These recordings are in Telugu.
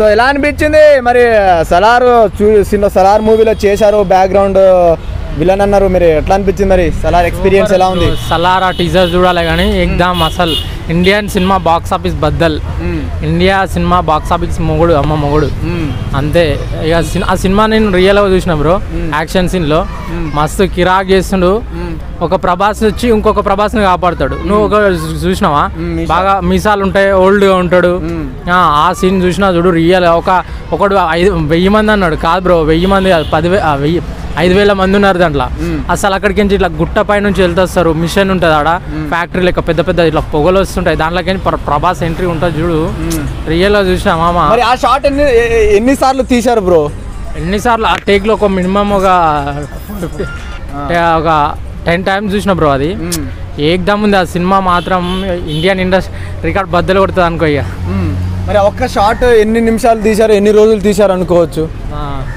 సో ఎలా అనిపించింది మరి సలార్ చూ సినిమా సలార్ మూవీలో చేశారు బ్యాక్గ్రౌండ్ విలన్ అన్నారు మీరు ఎట్లా అనిపించింది మరి సలార్ ఎక్స్పీరియన్స్ ఎలా ఉంది సలారా టీజర్ చూడాలి కానీ ఎగ్దాం అసలు ఇండియన్ సినిమా బాక్స్ ఆఫీస్ బద్దల్ ఇండియా సినిమా బాక్స్ ఆఫీస్ మొగుడు అమ్మ మొగుడు అంతే ఇక సిన్- ఆ సినిమా నేను రియల్గా చూసిన బ్రో యాక్షన్ సీన్లో మస్తు కిరాక్ చేస్తుండు ఒక ప్రభాస్ వచ్చి ఇంకొక ప్రభాస్ని కాపాడుతాడు నువ్వు ఒక చూ- చూసినావా మీసాలు. బాగా మీసాలు ఉంటాయి ఓల్డ్గా ఉంటాడు ఆ, ఆ సీన్ చూసినా చూడు రియల్ ఒక ఒకడు ఐదు వెయ్యి మంది అన్నాడు కాదు బ్రో వెయ్యి మంది కాదు పదివే ఆ, వెయ్యి ఐదు వేల మంది ఉన్నారు దాంట్లో అసలు అక్కడికి నుంచి ఇట్లా గుట్ట పై నుంచి వెళ్తొస్తారు మిషన్ ఉంటుంది ఆడ ఫ్యాక్టరీ లెక్క పెద్ద పెద్ద ఇట్లా పొగలు వస్తుంటాయి దాంట్లోకి ప్ర- ప్రభాస్ ఎంట్రీ ఉంటుంది చూడు రియల్గా చూసినా మామ మరి ఆ షాట్ ఎన్ని ఎ- ఎ- ఎన్నిసార్లు తీశారు బ్రో ఎన్నిసార్లు ఆ టేక్లో ఒక మినిమం ఒక ఫిఫ్టీ ఒక టెన్ టైమ్స్ చూసిన బ్రో అది ఏకదమ్ ఉంది ఆ సినిమా మాత్రం ఇండియన్ ఇండస్ట్రీ రికార్డ్ బద్దలు కొడుతుంది అనుకో ఇక మరి ఆ ఒక్క షాట్ ఎన్ని నిమిషాలు తీశారు ఎన్ని రోజులు తీశారు అనుకోవచ్చు ఆ,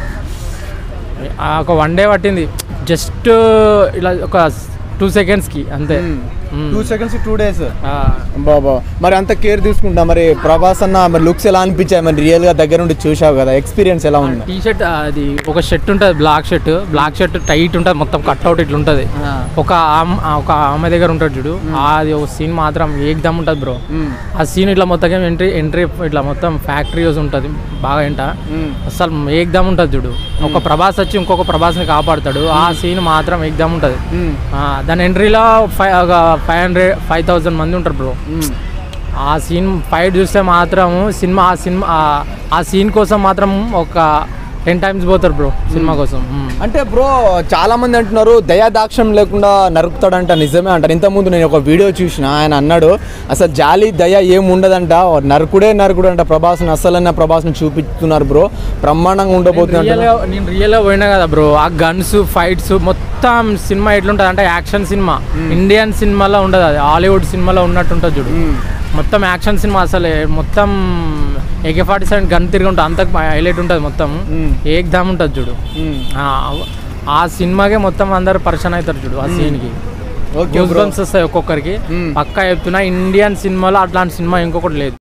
ఆ, ఒక వన్ డే పట్టింది జస్ట్ ఇలా ఒక టూ సెకండ్స్కి అంతే మ్మ్. టూ సెకండ్స్ టూ డేస్ ఆ, బాబా మరి అంత కేర్ తీసుకుంటా మరి ప్రభాస్ అన్న మరి లుక్స్ ఎలా అనిపించాయి మరి రియల్ గా దగ్గర నుండి చూసావు కదా ఎక్స్పీరియన్స్ ఎలా ఉంది టీ షర్ట్ అది ఒక షర్ట్ ఉంటుంది black shirt black shirt tight ఉంటుంది మొత్తం కట్అవుట్ ఇట్లా ఉంటుంది ఒక ఆమ్- ఒక ఆమె దగ్గర ఉంటుంది చూడు అది ఒక సీన్ మాత్రం ఏకదమ్ ఉంటుంది బ్రో ఆ సీన్ ఇట్లా మొత్తం ఎంట్రీ ఎంట్రీ ఇట్లా మొత్తం ఫ్యాక్టరీస్ ఉంటుంది బాగా ఎంట అసలు ఏకదమ్ ఉంటుంది చూడు ఒక ప్రభాస్ వచ్చి ఇంకొక ప్రభాస్ని కాపాడుతాడు ఆ సీన్ మాత్రం ఏకదమ్ ఉంటుంది ఆ, దాని ఎంట్రీలో ఫైవ్ ఒక ఫైవ్ హండ్రెడ్ ఫైవ్ థౌజండ్ మంది ఉంటారు బ్రో ఆ సీన్ ఫైట్ చూస్తే మాత్రం సినిమా ఆ సినిమా ఆ- ఆ సీన్ కోసం మాత్రం ఒక టెన్ టైమ్స్ పోతారు బ్రో సినిమా కోసం మ్మ్. అంటే బ్రో చాలా మంది అంటున్నారు దయాదాక్షం లేకుండా నరుకుతాడంట నిజమే అంటారు ఇంతకుముందు నేను ఒక వీడియో చూసిన ఆయన అన్నాడు అసలు జాలి దయ ఏం ఉండదంట నరకుడే నరకుడు అంట ప్రభాస్ని అసలైన ప్రభాస్ని చూపిస్తున్నారు బ్రో బ్రహ్మాండంగా ఉండబోతుంది రియల్ అంటున్నారు. నేను రియల్గా పోయినా కదా బ్రో ఆ గన్స్ ఫైట్స్ మొత్తం సినిమా ఎట్లుంటుంది అంటే యాక్షన్ సినిమా ఇండియన్ సినిమాలో ఉండదు అది హాలీవుడ్ సినిమాలో ఉన్నట్టు ఉంటుంది చూడు మొత్తం యాక్షన్ సినిమా అసలు మొత్తం ఏకే ఫార్టీ సెవెన్ గన్ తిరిగి ఉంటుంది అంత హైలైట్ ఉంటుంది మొత్తం మ్మ్. ఏకదమ్ ఉంటుంది చూడు మ్మ్. ఆ- ఆ సినిమాకే మొత్తం అందరు పరిచయం అవుతారు చూడు ఆ సీన్కి ఓకే గూస్ బ్రో బంప్స్ వస్తాయి ఒక్కొక్కరికి మ్మ్. పక్కా చెప్తున్నా ఇండియన్ సినిమాలో అట్లాంటి సినిమా ఇంకొకటి లేదు